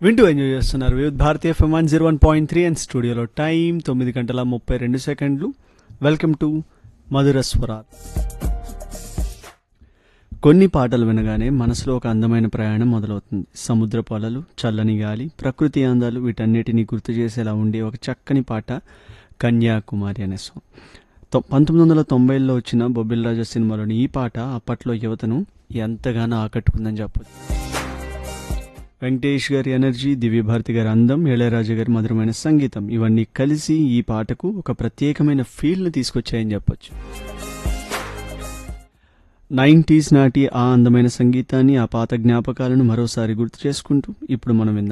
వింటూ ఎంజాయ్ చేస్తున్నారు వివిధ భారతీయ FM one zero one point three and స్టూడియోలో టైం తొమ్మిది గంటల ముప్పై రెండు సెకండ్లు వెల్కమ్ టు మధుర స్వరాత్ కొన్ని పాటలు వినగానే మనసులో ఒక అందమైన ప్రయాణం మొదలవుతుంది సముద్ర పొలలు చల్లని గాలి ప్రకృతి అందాలు వీటన్నిటిని గుర్తు చేసేలా ఉండే ఒక చక్కని పాట కన్యాకుమారి అనే సాంగ్ తొ- పంతొమ్మిది వందల తొంభైలో వచ్చిన బొబ్బిల్ రాజా సినిమాలోని ఈ పాట అప్పట్లో యువతను ఎంతగానో ఆకట్టుకుందని చెప్పొచ్చు వెంకటేష్ గారి ఎనర్జీ దివ్యభారతి గారి అందం ఇళయరాజా గారి మధురమైన సంగీతం ఇవన్నీ కలిసి ఈ పాటకు ఒక ప్రత్యేకమైన ఫీల్ని తీసుకొచ్చాయని చెప్పొచ్చు నైంటీస్ నాటి ఆ అందమైన సంగీతాన్ని ఆ పాత జ్ఞాపకాలను మరోసారి గుర్తు చేసుకుంటూ ఇప్పుడు మనం విందాం